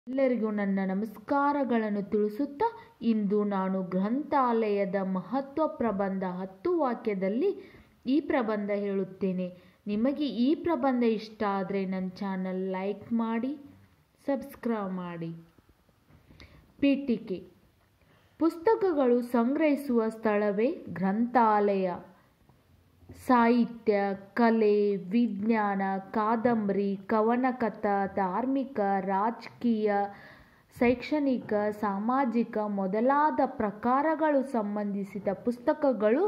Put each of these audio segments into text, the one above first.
ಎಲ್ಲರಿಗೂ ನನ್ನ ನಮಸ್ಕಾರಗಳನ್ನು ತಿಳಿಸುತ್ತಾ ಇಂದು ನಾನು ಗ್ರಂಥಾಲಯದ ಮಹತ್ವ ಪ್ರಬಂಧ ಹತ್ತು ವಾಕ್ಯದಲ್ಲಿ ಈ ಪ್ರಬಂಧ ಹೇಳುತ್ತೇನೆ ನಿಮಗೆ ಈ ಪ್ರಬಂಧ ಇಷ್ಟ ಆದರೆ ನನ್ನ ಚಾನಲ್ ಲೈಕ್ ಮಾಡಿ ಸಬ್ಸ್ಕ್ರೈಬ್ ಮಾಡಿ ಪೀಠಿಕೆ ಪುಸ್ತಕಗಳು ಸಂಗ್ರಹಿಸುವ ಸ್ಥಳವೇ ಗ್ರಂಥಾಲಯ ಸಾಹಿತ್ಯ ಕಲೆ ವಿಜ್ಞಾನ ಕಾದಂಬರಿ ಕವನಕಥಾ ಧಾರ್ಮಿಕ ರಾಜಕೀಯ ಶೈಕ್ಷಣಿಕ ಸಾಮಾಜಿಕ ಮೊದಲಾದ ಪ್ರಕಾರಗಳು ಸಂಬಂಧಿಸಿದ ಪುಸ್ತಕಗಳು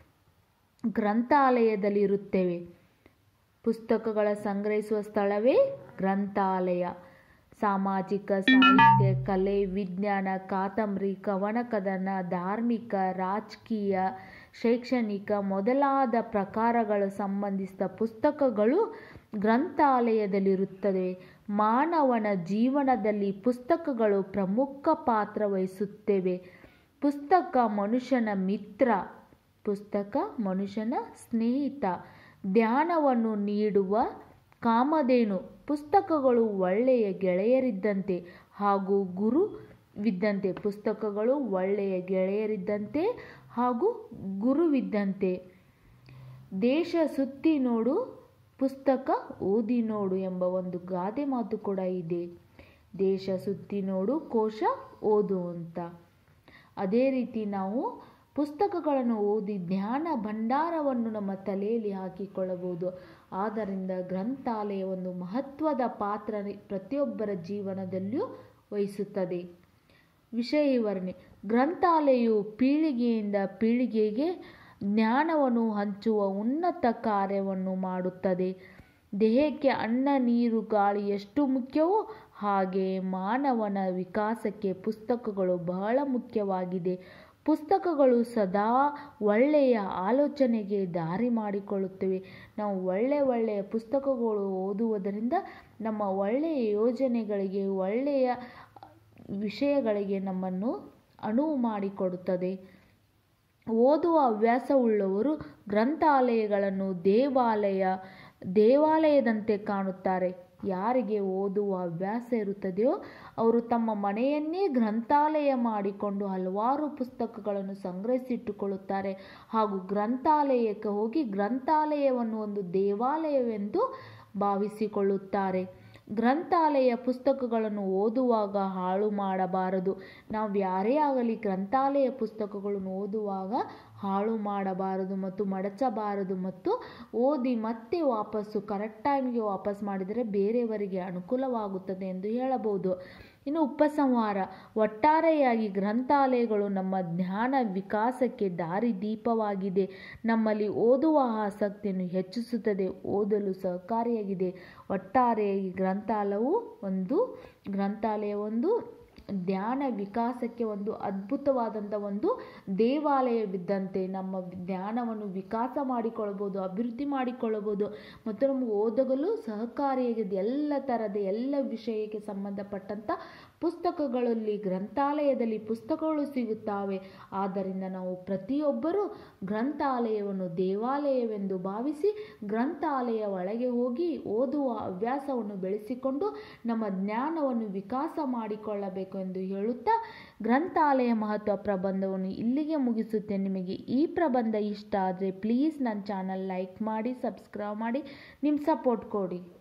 ಗ್ರಂಥಾಲಯದಲ್ಲಿರುತ್ತವೆ ಪುಸ್ತಕಗಳ ಸಂಗ್ರಹಿಸುವ ಸ್ಥಳವೇ ಗ್ರಂಥಾಲಯ ಸಾಮಾಜಿಕ ಸಾಹಿತ್ಯ ಕಲೆ ವಿಜ್ಞಾನ ಕಾದಂಬರಿ ಕವನಕಥನ ಧಾರ್ಮಿಕ ರಾಜಕೀಯ ಶೈಕ್ಷಣಿಕ ಮೊದಲಾದ ಪ್ರಕಾರಗಳು ಸಂಬಂಧಿಸಿದ ಪುಸ್ತಕಗಳು ಗ್ರಂಥಾಲಯದಲ್ಲಿರುತ್ತವೆ ಮಾನವನ ಜೀವನದಲ್ಲಿ ಪುಸ್ತಕಗಳು ಪ್ರಮುಖ ಪಾತ್ರ ವಹಿಸುತ್ತವೆ ಪುಸ್ತಕ ಮನುಷ್ಯನ ಮಿತ್ರ ಪುಸ್ತಕ ಮನುಷ್ಯನ ಸ್ನೇಹಿತ ಧ್ಯಾನವನ್ನು ನೀಡುವ ಕಾಮಧೇನು ಪುಸ್ತಕಗಳು ಒಳ್ಳೆಯ ಗೆಳೆಯರಿದ್ದಂತೆ ಹಾಗೂ ಗುರುವಿದ್ದಂತೆ ಪುಸ್ತಕಗಳು ಒಳ್ಳೆಯ ಗೆಳೆಯರಿದ್ದಂತೆ ಹಾಗೂ ಗುರುವಿದ್ದಂತೆ ದೇಶ ಸುತ್ತಿ ನೋಡು ಪುಸ್ತಕ ಓದಿ ನೋಡು ಎಂಬ ಒಂದು ಗಾದೆ ಮಾತು ಕೂಡ ಇದೆ ದೇಶ ಸುತ್ತಿ ನೋಡು ಕೋಶ ಓದು ಅಂತ ಅದೇ ರೀತಿ ನಾವು ಪುಸ್ತಕಗಳನ್ನು ಓದಿ ಜ್ಞಾನ ಭಂಡಾರವನ್ನು ನಮ್ಮ ತಲೆಯಲ್ಲಿ ಹಾಕಿಕೊಳ್ಳಬಹುದು ಆದ್ದರಿಂದ ಗ್ರಂಥಾಲಯ ಒಂದು ಮಹತ್ವದ ಪಾತ್ರ ಪ್ರತಿಯೊಬ್ಬರ ಜೀವನದಲ್ಲಿಯೂ ವಹಿಸುತ್ತದೆ ವಿಷಯ ವಿವರಣೆ ಗ್ರಂಥಾಲಯವು ಪೀಳಿಗೆಯಿಂದ ಪೀಳಿಗೆಗೆ ಜ್ಞಾನವನ್ನು ಹಂಚುವ ಉನ್ನತ ಕಾರ್ಯವನ್ನು ಮಾಡುತ್ತದೆ ದೇಹಕ್ಕೆ ಅನ್ನ ನೀರು ಗಾಳಿ ಎಷ್ಟು ಮುಖ್ಯವೋ ಹಾಗೆ ಮಾನವನ ವಿಕಾಸಕ್ಕೆ ಪುಸ್ತಕಗಳು ಬಹಳ ಮುಖ್ಯವಾಗಿದೆ ಪುಸ್ತಕಗಳು ಸದಾ ಒಳ್ಳೆಯ ಆಲೋಚನೆಗೆ ದಾರಿ ಮಾಡಿಕೊಳ್ಳುತ್ತವೆ ನಾವು ಒಳ್ಳೆ ಒಳ್ಳೆಯ ಪುಸ್ತಕಗಳು ಓದುವುದರಿಂದ ನಮ್ಮ ಒಳ್ಳೆಯ ಯೋಜನೆಗಳಿಗೆ ಒಳ್ಳೆಯ ವಿಷಯಗಳಿಗೆ ನಮ್ಮನ್ನು ಅನುವು ಮಾಡಿಕೊಡುತ್ತದೆ ಓದುವ ಹವ್ಯಾಸವುಳ್ಳವರು ಗ್ರಂಥಾಲಯಗಳನ್ನು ದೇವಾಲಯ ದೇವಾಲಯದಂತೆ ಕಾಣುತ್ತಾರೆ ಯಾರಿಗೆ ಓದುವ ಹವ್ಯಾಸ ಇರುತ್ತದೆಯೋ ಅವರು ತಮ್ಮ ಮನೆಯನ್ನೇ ಗ್ರಂಥಾಲಯ ಮಾಡಿಕೊಂಡು ಹಲವಾರು ಪುಸ್ತಕಗಳನ್ನು ಸಂಗ್ರಹಿಸಿಟ್ಟುಕೊಳ್ಳುತ್ತಾರೆ ಹಾಗೂ ಗ್ರಂಥಾಲಯಕ್ಕೆ ಹೋಗಿ ಗ್ರಂಥಾಲಯವನ್ನು ಒಂದು ದೇವಾಲಯವೆಂದು ಭಾವಿಸಿಕೊಳ್ಳುತ್ತಾರೆ ಗ್ರಂಥಾಲಯ ಪುಸ್ತಕಗಳನ್ನು ಓದುವಾಗ ಹಾಳು ಮಾಡಬಾರದು ನಾವು ಯಾರೇ ಆಗಲಿ ಗ್ರಂಥಾಲಯ ಪುಸ್ತಕಗಳನ್ನು ಓದುವಾಗ ಹಾಳು ಮಾಡಬಾರದು ಮತ್ತು ಮಡಚಬಾರದು ಮತ್ತು ಓದಿ ಮತ್ತೆ ವಾಪಸ್ಸು ಕರೆಕ್ಟ್ ಟೈಮ್ಗೆ ವಾಪಸ್ ಮಾಡಿದರೆ ಬೇರೆಯವರಿಗೆ ಅನುಕೂಲವಾಗುತ್ತದೆ ಎಂದು ಹೇಳಬಹುದು ಇನ್ನು ಉಪಸಂಹಾರ ಒಟ್ಟಾರೆಯಾಗಿ ಗ್ರಂಥಾಲಯಗಳು ನಮ್ಮ ಜ್ಞಾನ ವಿಕಾಸಕ್ಕೆ ದಾರಿದೀಪವಾಗಿದೆ ನಮ್ಮಲ್ಲಿ ಓದುವ ಆಸಕ್ತಿಯನ್ನು ಹೆಚ್ಚಿಸುತ್ತದೆ ಓದಲು ಸಹಕಾರಿಯಾಗಿದೆ ಒಟ್ಟಾರೆಯಾಗಿ ಗ್ರಂಥಾಲಯವು ಒಂದು ಗ್ರಂಥಾಲಯ ಒಂದು ಜ್ಞಾನ ವಿಕಾಸಕ್ಕೆ ಒಂದು ಅದ್ಭುತವಾದಂಥ ಒಂದು ದೇವಾಲಯವಿದ್ದಂತೆ ನಮ್ಮ ಜ್ಞಾನವನ್ನು ವಿಕಾಸ ಮಾಡಿಕೊಳ್ಳಬಹುದು ಅಭಿವೃದ್ಧಿ ಮಾಡಿಕೊಳ್ಳಬಹುದು ಮತ್ತು ನಮಗೆ ಓದಗಲು ಸಹಕಾರಿಯಾಗಿದೆ ಎಲ್ಲ ಥರದ ಎಲ್ಲ ವಿಷಯಕ್ಕೆ ಸಂಬಂಧಪಟ್ಟಂಥ ಪುಸ್ತಕಗಳಲ್ಲಿ ಗ್ರಂಥಾಲಯದಲ್ಲಿ ಪುಸ್ತಕಗಳು ಸಿಗುತ್ತವೆ ಆದ್ದರಿಂದ ನಾವು ಪ್ರತಿಯೊಬ್ಬರೂ ಗ್ರಂಥಾಲಯವನ್ನು ದೇವಾಲಯವೆಂದು ಭಾವಿಸಿ ಗ್ರಂಥಾಲಯ ಒಳಗೆ ಹೋಗಿ ಓದುವ ಹವ್ಯಾಸವನ್ನು ಬೆಳೆಸಿಕೊಂಡು ನಮ್ಮ ಜ್ಞಾನವನ್ನು ವಿಕಾಸ ಮಾಡಿಕೊಳ್ಳಬೇಕು ಎಂದು ಹೇಳುತ್ತಾ ಗ್ರಂಥಾಲಯ ಮಹತ್ವ ಪ್ರಬಂಧವನ್ನು ಇಲ್ಲಿಗೆ ಮುಗಿಸುತ್ತೇನೆ ನಿಮಗೆ ಈ ಪ್ರಬಂಧ ಇಷ್ಟ ಆದರೆ ಪ್ಲೀಸ್ ನನ್ನ ಚಾನಲ್ ಲೈಕ್ ಮಾಡಿ ಸಬ್ಸ್ಕ್ರೈಬ್ ಮಾಡಿ ನಿಮ್ಮ ಸಪೋರ್ಟ್ ಕೊಡಿ